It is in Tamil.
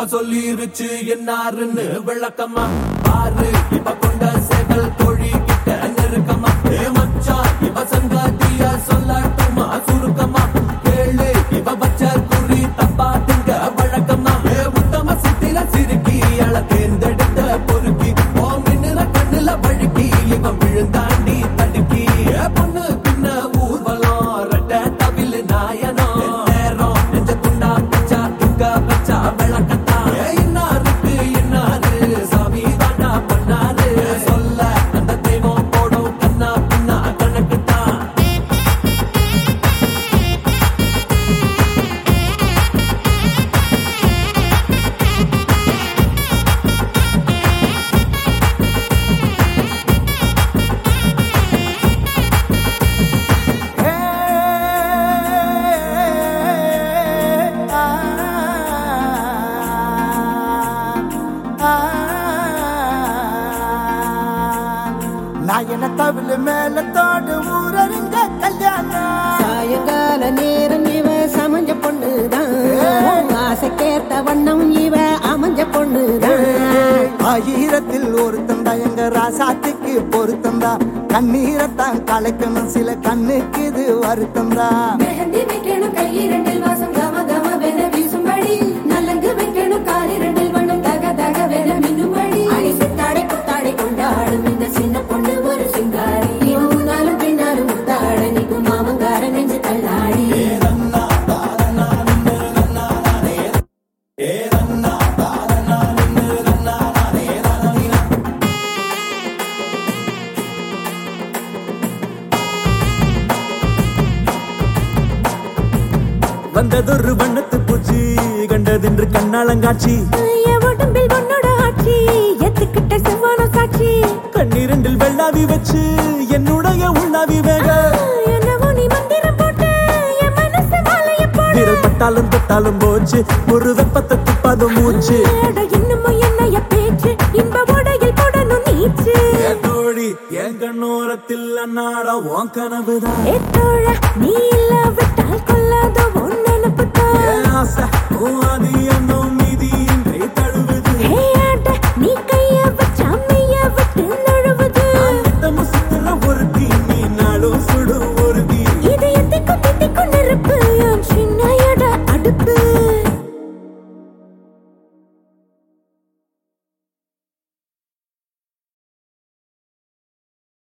இப்ப சொல்லிருச்சு என்னாருன்னு விளக்கமா பாரு இப்ப கொண்ட சேவல் கோழி கிட்ட நெருக்கமா ஏ மச்சான் இவ சங்காத்திய சொல்லட்டுமா சுருக்கமா கேளு இவ பச்ச குறி தப்பா திங்க வழக்கமா ஏ உத்தம சித்திர சிறுக்கி அழ தேர்ந்தெடுத்த பொறுக்கி ஓ மின்னுல கண்ணுல வழுக்கி இவன் விழுந்தாண்டி தடுக்கி ஏ பொண்ணு பின்ன ஊர்வலம் ரெட்ட தவிழ் நாயனம் நேரம் நெஞ்ச துண்டா பச்சா துக்க பச்சா விளக்கத்தா ஏ இன்னாருக்கு இன்னாரு சாமி தாண்டா பண்ணாரு சொல்ல அந்த தெய்வம் போடும் கண்ணா பின்னா கணக்குத்தான் நான் என்ன தவிழ மேல தோடு ஊரறிஞ்ச கல்யாணம் சாயங்கால நேரம் இவ சமஞ்ச பொண்ணுதான் ஆசைக்கேத்த வண்ணம் இவ அமைஞ்ச பொண்ணுதான் ஆயிரத்தில் ஒருத்தந்தா எங்க ராசாத்துக்கு பொருத்தந்தா கண்ணீரத்தான் கலைக்கணும் சில கண்ணுக்கு இது வருத்தந்தா மெஹந்தி வைக்கணும் கையிரண்டில் வாசம் கம கம வென வீசும்படி நல்லங்கு வைக்கணும் காலிரண்டில் வண்ணம் தக தக வென மின்னும்படி அடி சித்தாடை புத்தாடை கொண்டாடும் இந்த சின்ன பொண்ணு ஒரு சிங்காரி இவன் முன்னாலும் பின்னாலும் முத்தாட நிற்கும் மாமங்கார நெஞ்சு தள்ளாடி வந்ததொரு வண்ணத்து பூச்சி கண்டதென்று கண்ணாளங்காட்சி என் உடம்பில் உன்னோட ஆட்சி எத்துக்கிட்ட செவ்வான சாட்சி கண்ணீரண்டில் வெள்ளாவி வச்சு என்னுடைய உள்ளாவி வேக என்னவோ நீ மந்திரம் போட்டு என் மனசு மாலைய போடு விரல் பட்டாலும் தொட்டாலும் போச்சு ஒரு வெப்பத்தை துப்பாத மூச்சு அட இன்னமும் என்னைய பேச்சு இன்ப உடையில் போடணும் நீச்சு என் தோழி என் கண்ணோரத்தில் அன்னாட உன் கனவுதான் ஏத்தோழ நீ இல்லாவிட்டால் கொல்லாத உன் நினப்புதான் என் ஆசை உன் ஆதி என்னும்